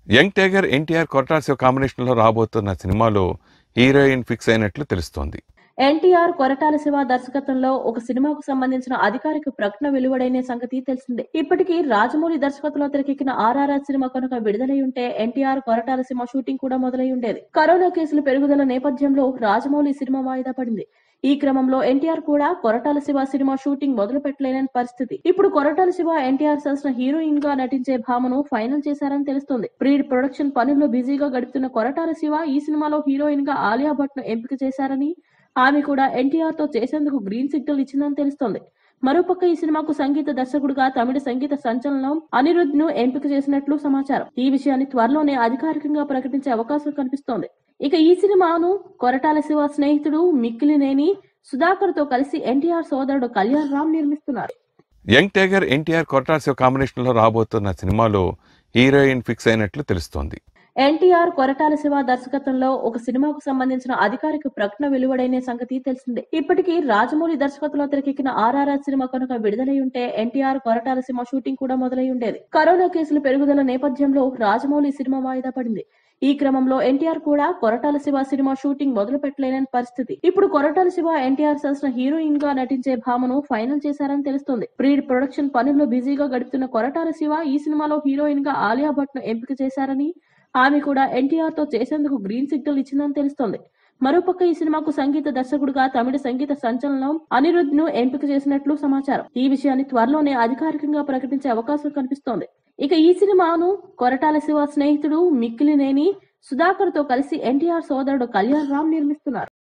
young tiger NTR Koratala Siva కాంబినేషన్లో రాబోతున్న సినిమాలో హీరోయిన్ ఫిక్స్ అయినట్లు తెలుస్తోంది ఎన్టీఆర్ కొరటాల శివ దర్శకత్వంలో ఒక సినిమాకు సంబంధించిన అధికారిక ప్రకటన వెలువడైన సంగతి తెలిసిందే ఇప్పటికీ రాజమౌళి దర్శకత్వంలో తెరకెక్కిన ఆర్ఆర్ఆర్ సినిమా కనుక విడుదలై ఉంటే ఎన్టీఆర్ కొరటాల సినిమా షూటింగ్ కూడా మొదలై ఉండేది కరోనా కేసుల పెరుగుదల నేపథ్యంలో రాజమౌళి సినిమా వాయిదా పడింది ఈ క్రమంలో ఎన్టీఆర్ కూడా కొరటాల శివ సినిమా షూటింగ్ మొదలు పెట్టలేని పరిస్థితి ఇప్పుడు కొరటాల శివ ఎన్టీఆర్ సరసన హీరోయిన్ గా నటించే భామను ఫైనల్ చేశారని తెలుస్తోంది ప్రీ ప్రొడక్షన్ పనుల్లో బిజీగా గడుపుతున్న కొరటాల శివ ఈ సినిమాలో హీరోయిన్ గా ఆలియా భట్ ను ఎంపిక చేశారని ఆమె కూడా ఎన్టీఆర్ తో చేసేందుకు గ్రీన్ సిగ్నల్ ఇచ్చిందని తెలుస్తోంది మరోపక్క ఈ సినిమాకు సంగీత దర్శకుడుగా తమిళ సంగీత సంచలనం అనిరుద్ ను ఎంపిక చేసినట్లు సమాచారం ఈ విషయాన్ని త్వరలోనే అధికారికంగా ప్రకటించే అవకాశం కనిపిస్తోంది ఇక ఈ సినిమాను కొరటాల శివ స్నేహితుడు మిక్కిలినేని సుధాకర్ తో కలిసి ఎన్టీఆర్ సోదరుడు కళ్యాణ్ రామ్ నిర్మిస్తున్నారు young tiger NTR Koratala Siva కాంబినేషన్లో రాబోతున్న సినిమాలో హీరోయిన్ ఫిక్స్ అయినట్లు తెలుస్తోంది ఎన్టీఆర్ కొరటాల శివ దర్శకత్వంలో ఒక సినిమాకు సంబంధించిన అధికారిక ప్రకటన వెలువడైన సంగతి తెలిసిందే ఇప్పటికీ రాజమౌళి దర్శకత్వంలో తెరకెక్కిన ఆర్ఆర్ఆర్ సినిమా కనుక విడుదలై ఉంటే ఎన్టీఆర్ కొరటాల సినిమా షూటింగ్ కూడా మొదలై ఉండేది కరోనా కేసుల పెరుగుదల నేపథ్యంలో రాజమౌళి సినిమా వాయిదా పడింది ఈ క్రమంలో ఎన్టీఆర్ కూడా కొరటాల శివ సినిమా షూటింగ్ మొదలు పెట్టలేని పరిస్థితి ఇప్పుడు కొరటాల శివ ఎన్టీఆర్ సరసన హీరోయిన్ గా నటించే భామను ఫైనల్ చేశారని తెలుస్తోంది ప్రీ ప్రొడక్షన్ పనుల్లో బిజీగా గడుపుతున్న కొరటాల శివ ఈ సినిమాలో హీరోయిన్ గా ఆలియా భట్ ను ఎంపిక చేశారని ఆమె కూడా ఎన్టీఆర్ తో చేసేందుకు గ్రీన్ సిగ్నల్ ఇచ్చిందని తెలుస్తోంది మరోపక్క ఈ సినిమాకు సంగీత దర్శకుడుగా తమిళ సంగీత సంచలనం అనిరుద్ ను ఎంపిక చేసినట్లు సమాచారం ఈ విషయాన్ని త్వరలోనే అధికారికంగా ప్రకటించే అవకాశం కనిపిస్తోంది ఇక ఈ సినిమాను కొరటాల శివ స్నేహితుడు మిక్కిలినేని సుధాకర్ తో కలిసి ఎన్టీఆర్ సోదరుడు కళ్యాణ్ రామ్ నిర్మిస్తున్నారు